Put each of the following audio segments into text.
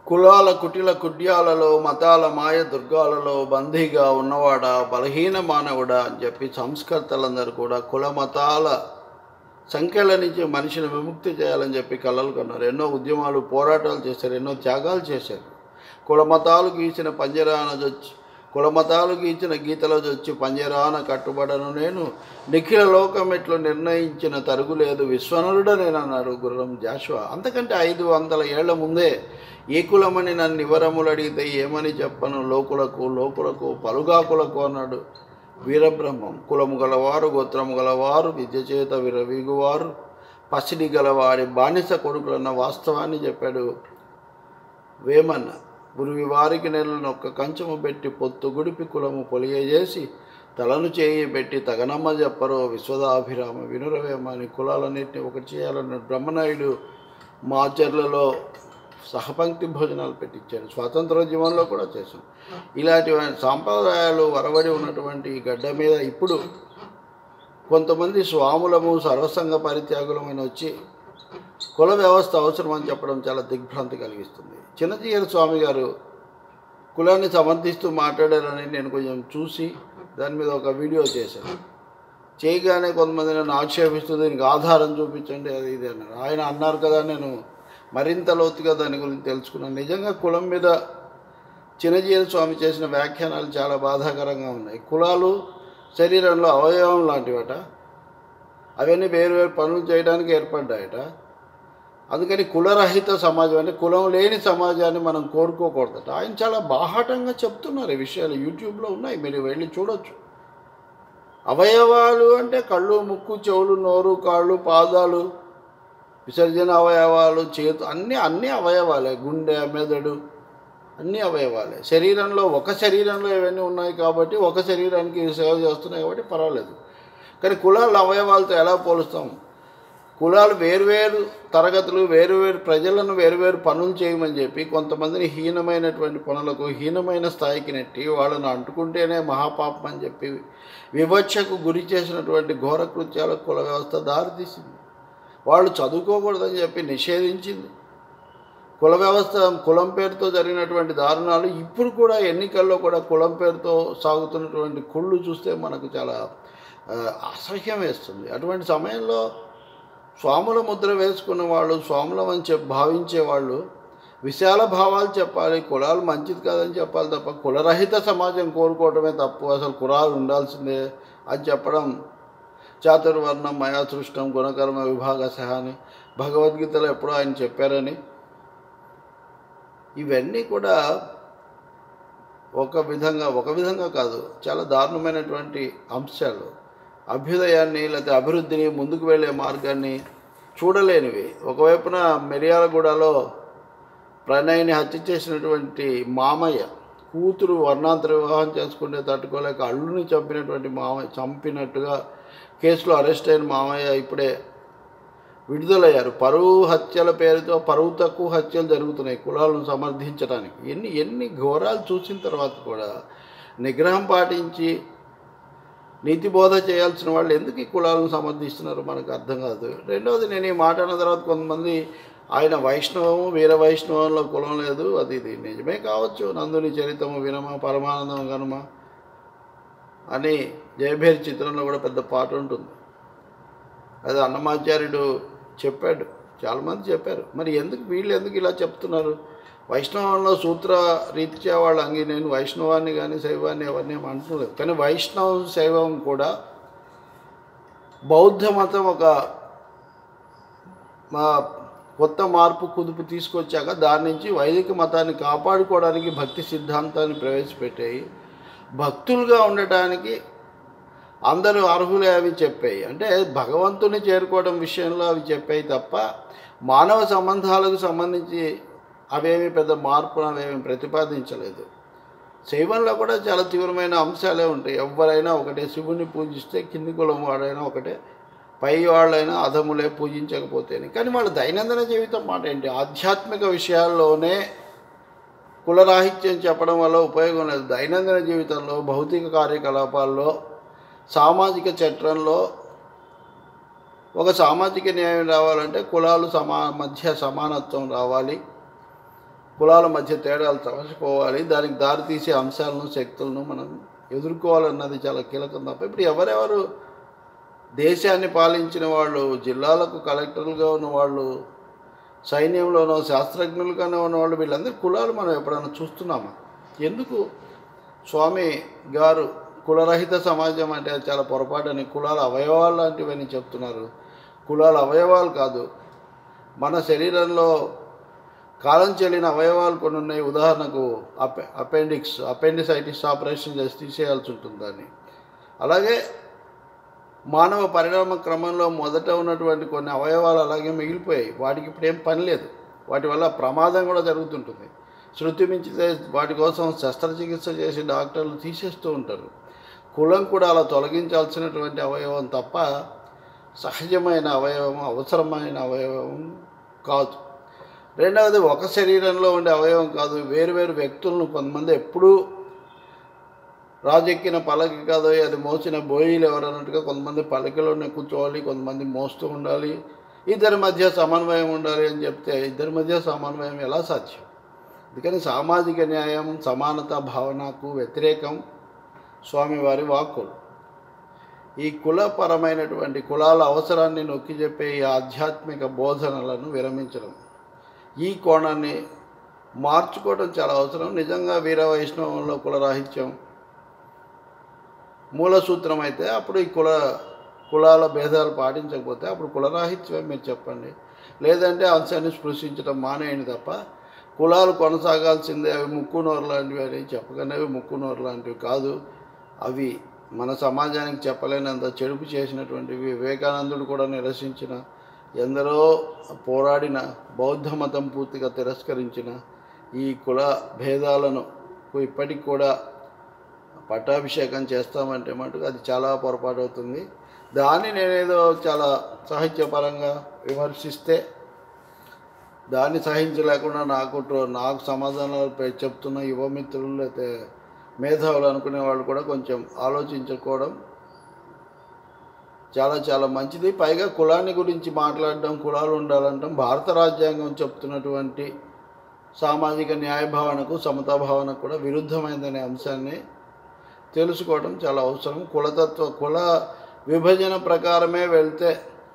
కులాల కుటిల కుడ్యాలలో మతాల మాయ దుర్గాలలో బందీగా ఉన్నవాడా బలహీన మానవుడా అని చెప్పి సంస్కర్తలందరూ కూడా కుల మతాల సంఖ్యల నుంచి మనిషిని విముక్తి చేయాలని చెప్పి కలలు కన్నారు ఎన్నో ఉద్యమాలు పోరాటాలు చేశారు ఎన్నో త్యాగాలు చేశారు కుల మతాలు గీసిన పంజరాన జొచ్చి కుల మతాలు గీచిన గీతలో జొచ్చి పంజరాన కట్టుబడను నేను నిఖిల లోకం ఎట్లు నిర్ణయించిన తరుగులేదు విశ్వనరుడ నేను అన్నాడు గుర్రం జాషువా అంతకంటే ఐదు వందల ఏళ్ల ముందే ఏ కులమని నన్ను వివరములు అడిగితే ఏమని చెప్పను లోకులకు లోకులకు పలుగాకులకు అన్నాడు వీరబ్రహ్మం కులము గలవారు గోత్రము గలవారు విద్య చేత విరవీగువారు పసిడి గలవారి బానిస కొడుకులన్న వాస్తవాన్ని చెప్పాడు వేమన్న గురువి వారికి నెలను ఒక్క కంచము పెట్టి పొత్తు గుడిపి కులము పొలియజేసి తలను చేయి పెట్టి తగనమ్మ చెప్పరో విశ్వదాభిరామ వినురవేమ అని కులాలన్నింటినీ ఒకటి చేయాలన్న బ్రహ్మనాయుడు మాచర్లలో సహపంక్తి భోజనాలు పెట్టించాడు స్వాతంత్రోద్యమంలో కూడా చేశాం ఇలాంటి సాంప్రదాయాలు వరవడి ఉన్నటువంటి ఈ గడ్డ మీద ఇప్పుడు కొంతమంది స్వాములము సర్వసంగ పరిత్యాగులమైన వచ్చి కుల వ్యవస్థ అవసరం అని చెప్పడం చాలా దిగ్భ్రాంతి కలిగిస్తుంది చిన్నజీయర్ స్వామి గారు కులాన్ని సమర్థిస్తూ మాట్లాడారని నేను కొంచెం చూసి దాని మీద ఒక వీడియో చేశాను చేయగానే కొంతమంది నన్ను ఆక్షేపిస్తూ దీనికి ఆధారం చూపించండి అది ఇది అన్నారు ఆయన అన్నారు కదా నేను మరింత లోతుగా దాని గురించి తెలుసుకున్నాను నిజంగా కులం మీద చిన్నజీయర్ స్వామి చేసిన వ్యాఖ్యానాలు చాలా బాధాకరంగా ఉన్నాయి కులాలు శరీరంలో అవయవం లాంటివట అవన్నీ వేరు వేరు పనులు చేయడానికి ఏర్పడ్డాయట అందుకని కులరహిత సమాజం అంటే కులం లేని సమాజాన్ని మనం కోరుకోకూడదట ఆయన చాలా బాహాటంగా చెప్తున్నారు ఈ విషయాలు యూట్యూబ్లో ఉన్నాయి మీరు వెళ్ళి చూడొచ్చు అవయవాలు అంటే కళ్ళు ముక్కు చెవులు నోరు కాళ్ళు పాదాలు విసర్జన అవయవాలు చేతు అన్నీ అన్నీ అవయవాలే గుండె మెదడు అన్ని అవయవాలే శరీరంలో ఒక శరీరంలో ఇవన్నీ ఉన్నాయి కాబట్టి ఒక శరీరానికి ఇవి సేవ చేస్తున్నాయి కాబట్టి పర్వాలేదు కానీ కులాల అవయవాలతో ఎలా పోలుస్తాం కులాలు వేరువేరు తరగతులు వేరువేరు ప్రజలను వేరువేరు పనులు చేయమని చెప్పి కొంతమందిని హీనమైనటువంటి పనులకు హీనమైన స్థాయికి నెట్టి వాళ్ళను అంటుకుంటేనే మహాపాపం అని చెప్పి వివక్షకు గురి చేసినటువంటి ఘోర కృత్యాలకు కుల వ్యవస్థ దారితీసింది వాళ్ళు చదువుకోకూడదని చెప్పి నిషేధించింది కుల వ్యవస్థ కులం పేరుతో జరిగినటువంటి దారుణాలు ఇప్పుడు కూడా ఎన్నికల్లో కూడా కులం పేరుతో సాగుతున్నటువంటి కుళ్ళు చూస్తే మనకు చాలా ఆ, అసహ్యం వేస్తుంది అటువంటి సమయంలో స్వాముల ముద్ర వేసుకున్న వాళ్ళు స్వాములమని చెప్పి భావించే వాళ్ళు విశాల భావాలు చెప్పాలి కులాలు మంచిది కాదని చెప్పాలి తప్ప కులరహిత సమాజం కోరుకోవడమే తప్పు అసలు కులాలు ఉండాల్సిందే అని చెప్పడం చాతుర్వర్ణం మయా సృష్టం గుణకర్మ విభాగ సహాని భగవద్గీతలో ఎప్పుడో ఆయన చెప్పారని ఇవన్నీ కూడా ఒక విధంగా ఒక విధంగా కాదు చాలా దారుణమైనటువంటి అంశాలు అభ్యుదయాన్ని లేకపోతే అభివృద్ధిని ముందుకు వెళ్ళే మార్గాన్ని చూడలేనివి ఒకవైపున మిర్యాలగూడలో ప్రణయ్ని హత్య చేసినటువంటి మామయ్య కూతురు వర్ణాంతర వివాహం చేసుకుంటే తట్టుకోలేక అల్లుని చంపినటువంటి మామయ్య చంపినట్టుగా కేసులో అరెస్ట్ అయిన మామయ్య ఇప్పుడే విడుదలయ్యారు పరువు హత్యల పేరుతో పరువు తక్కువ హత్యలు జరుగుతున్నాయి కులాలను సమర్థించడానికి ఎన్ని ఎన్ని ఘోరాలు చూసిన తర్వాత కూడా నిగ్రహం పాటించి నీతి బోధ చేయాల్సిన వాళ్ళు ఎందుకు ఈ కులాలను సమర్థిస్తున్నారు మనకు అర్థం కాదు రెండవది నేను ఈ మాట అన్న తర్వాత కొంతమంది ఆయన వైష్ణవము వీర వైష్ణవంలో కులం లేదు అది ఇది నిజమే కావచ్చు నందుని చరితము వినమ పరమానందం గనుమ అని జయభేరి చిత్రంలో కూడా పెద్ద పాట ఉంటుంది అది అన్నమాచార్యుడు చెప్పాడు చాలామంది చెప్పారు మరి ఎందుకు వీళ్ళు ఎందుకు ఇలా చెప్తున్నారు వైష్ణవంలో సూత్ర రీత్యా వాళ్ళ అంగి నేను వైష్ణవాన్ని కానీ శైవాన్ని ఎవరిని ఏం అంటున్నారు కానీ వైష్ణవం శైవం కూడా బౌద్ధ మతం ఒక మా కొత్త మార్పు కుదుపు తీసుకొచ్చాక దాని నుంచి వైదిక మతాన్ని కాపాడుకోవడానికి భక్తి సిద్ధాంతాన్ని ప్రవేశపెట్టాయి భక్తులుగా ఉండటానికి అందరూ అర్హులే అవి చెప్పాయి అంటే భగవంతుని చేరుకోవడం విషయంలో అవి చెప్పాయి తప్ప మానవ సంబంధాలకు సంబంధించి అవేమి పెద్ద మార్పును అవేమి ప్రతిపాదించలేదు శైవంలో కూడా చాలా తీవ్రమైన అంశాలే ఉంటాయి ఎవరైనా ఒకటే శివుని పూజిస్తే కింది కులం వాడైనా ఒకటే పై వాళ్ళైనా అధములే పూజించకపోతేనే కానీ వాళ్ళ దైనందిన జీవితం మాట ఏంటి ఆధ్యాత్మిక విషయాల్లోనే కులరాహిత్యం చెప్పడం వల్ల ఉపయోగం లేదు దైనందిన జీవితంలో భౌతిక కార్యకలాపాల్లో సామాజిక చట్రంలో ఒక సామాజిక న్యాయం రావాలంటే కులాలు సమా మధ్య సమానత్వం రావాలి కులాల మధ్య తేడాలు సమసిపోవాలి దానికి దారితీసే అంశాలను శక్తులను మనం ఎదుర్కోవాలన్నది చాలా కీలకం తప్ప ఇప్పుడు ఎవరెవరు దేశాన్ని పాలించిన వాళ్ళు జిల్లాలకు కలెక్టర్లుగా ఉన్న వాళ్ళు సైన్యంలోనో శాస్త్రజ్ఞులుగానే ఉన్నవాళ్ళు వీళ్ళందరి కులాలు మనం ఎప్పుడైనా చూస్తున్నామా ఎందుకు స్వామి గారు కులరహిత సమాజం అంటే అది చాలా పొరపాటని కులాల అవయవాలు లాంటివని చెప్తున్నారు కులాల అవయవాలు కాదు మన శరీరంలో కాలం చెల్లిన అవయవాలు కొన్ని ఉన్నాయి ఉదాహరణకు అపె అపెండిక్స్ అపెండిసైటిస్ ఆపరేషన్ చేసి తీసేయాల్సి ఉంటుంది దాన్ని అలాగే మానవ పరిణామ క్రమంలో మొదట ఉన్నటువంటి కొన్ని అవయవాలు అలాగే మిగిలిపోయాయి వాటికి ఇప్పుడు ఏం పని లేదు వాటి వల్ల ప్రమాదం కూడా జరుగుతుంటుంది శృతి మించితే వాటి కోసం శస్త్రచికిత్స చేసి డాక్టర్లు తీసేస్తూ ఉంటారు కులం కూడా అలా తొలగించాల్సినటువంటి అవయవం తప్ప సహజమైన అవయవం అవసరమైన అవయవం కాదు రెండవది ఒక శరీరంలో ఉండే అవయవం కాదు వేరు వేరు వ్యక్తులను కొంతమంది ఎప్పుడూ రాజెక్కిన పలకి కాదు అది మోసిన బోయిలు ఎవరన్నట్టుగా కొంతమంది పలకలోనే కూర్చోవాలి కొంతమంది మోస్తూ ఉండాలి ఇద్దరి మధ్య సమన్వయం ఉండాలి అని చెప్తే ఇద్దరి మధ్య సమన్వయం ఎలా సాధ్యం అందుకని సామాజిక న్యాయం సమానత భావనకు వ్యతిరేకం స్వామివారి వాక్కులు ఈ కులపరమైనటువంటి కులాల అవసరాన్ని నొక్కి చెప్పే ఈ ఆధ్యాత్మిక బోధనలను విరమించడం ఈ కోణాన్ని మార్చుకోవడం చాలా అవసరం నిజంగా వీర వైష్ణవంలో కులరాహిత్యం మూల సూత్రం అయితే అప్పుడు ఈ కుల కులాల భేదాలు పాటించకపోతే అప్పుడు కులరాహిత్యమే మీరు చెప్పండి లేదంటే అంశాన్ని స్పృశించడం మానేయండి తప్ప కులాలు కొనసాగాల్సిందే అవి ముక్కు నోరు లాంటివి అని చెప్పకండి అవి ముక్కు నోరు లాంటివి కాదు అవి మన సమాజానికి చెప్పలేనంత చెడుపు చేసినటువంటివి వివేకానందుడు కూడా నిరసించిన ఎందరో పోరాడిన బౌద్ధ మతం పూర్తిగా తిరస్కరించిన ఈ కుల భేదాలను ఇప్పటికి కూడా పట్టాభిషేకం చేస్తామంటే మటుకు అది చాలా పొరపాటు అవుతుంది దాన్ని నేనేదో చాలా సాహిత్యపరంగా విమర్శిస్తే దాన్ని సహించలేకుండా నాకు టు- నాకు సమాధానాలు పె- చెప్తున్న యువమిత్రులు లేకపోతే మేధావులు అనుకునే వాళ్ళు కూడా కొంచెం ఆలోచించుకోవడం చాలా చాలా మంచిది పైగా కులాన్ని గురించి మాట్లాడడం కులాలు ఉండాలంటాం భారత రాజ్యాంగం చెప్తున్నటువంటి సామాజిక న్యాయ భావనకు సమతా భావనకు కూడా విరుద్ధమైందనే అంశాన్ని తెలుసుకోవడం చాలా అవసరం కులతత్వ కుల విభజన ప్రకారమే వెళ్తే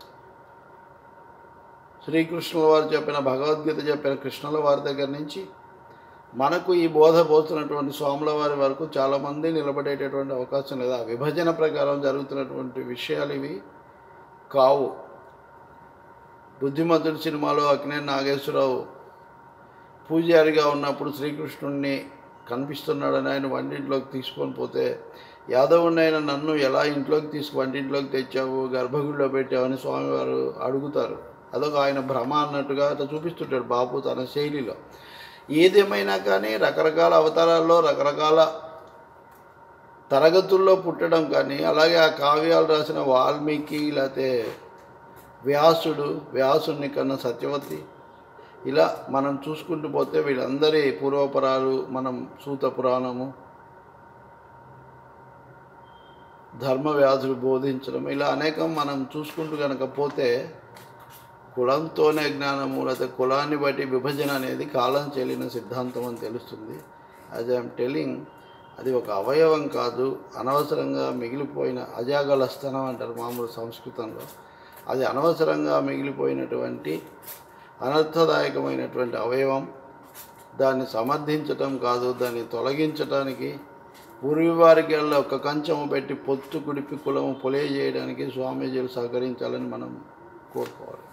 శ్రీకృష్ణుల వారు చెప్పిన భగవద్గీత చెప్పిన కృష్ణుల వారి దగ్గర నుంచి మనకు ఈ బోధ పోతున్నటువంటి స్వాముల వారి వరకు చాలామంది నిలబడేటటువంటి అవకాశం లేదు ఆ విభజన ప్రకారం జరుగుతున్నటువంటి విషయాలు ఇవి కావు బుద్ధిమంతుడి సినిమాలో అక్కినే నాగేశ్వరరావు పూజారిగా ఉన్నప్పుడు శ్రీకృష్ణుడిని కనిపిస్తున్నాడని ఆయన వంటింట్లోకి తీసుకొని పోతే యాదవుని అయిన నన్ను ఎలా ఇంట్లోకి తీసుకు వంటింట్లోకి తెచ్చావు గర్భగుడిలో పెట్టావని స్వామివారు అడుగుతారు అదొక ఆయన భ్రమ అన్నట్టుగా అట్లా చూపిస్తుంటాడు బాబు తన శైలిలో ఏదేమైనా కానీ రకరకాల అవతారాల్లో రకరకాల తరగతుల్లో పుట్టడం కానీ అలాగే ఆ కావ్యాలు రాసిన వాల్మీకి లేకపోతే వ్యాసుడు వ్యాసుని కన్నా సత్యవతి ఇలా మనం చూసుకుంటూ పోతే వీళ్ళందరి పూర్వపరాలు మనం సూత పురాణము ధర్మవ్యాధులు బోధించడం ఇలా అనేకం మనం చూసుకుంటూ కనుక పోతే కులంతోనే జ్ఞానము లేకపోతే కులాన్ని బట్టి విభజన అనేది కాలం చెల్లిన సిద్ధాంతం అని తెలుస్తుంది యాజ్ ఐఎమ్ టెలింగ్ అది ఒక అవయవం కాదు అనవసరంగా మిగిలిపోయిన అజాగల స్థనం అంటారు మామూలు సంస్కృతంలో అది అనవసరంగా మిగిలిపోయినటువంటి అనర్థదాయకమైనటువంటి అవయవం దాన్ని సమర్థించటం కాదు దాన్ని తొలగించటానికి పూర్వీవారికి ఒక కంచము పెట్టి పొత్తు కుడిపి కులము పొలేయజేయడానికి స్వామీజీలు సహకరించాలని మనం కోరుకోవాలి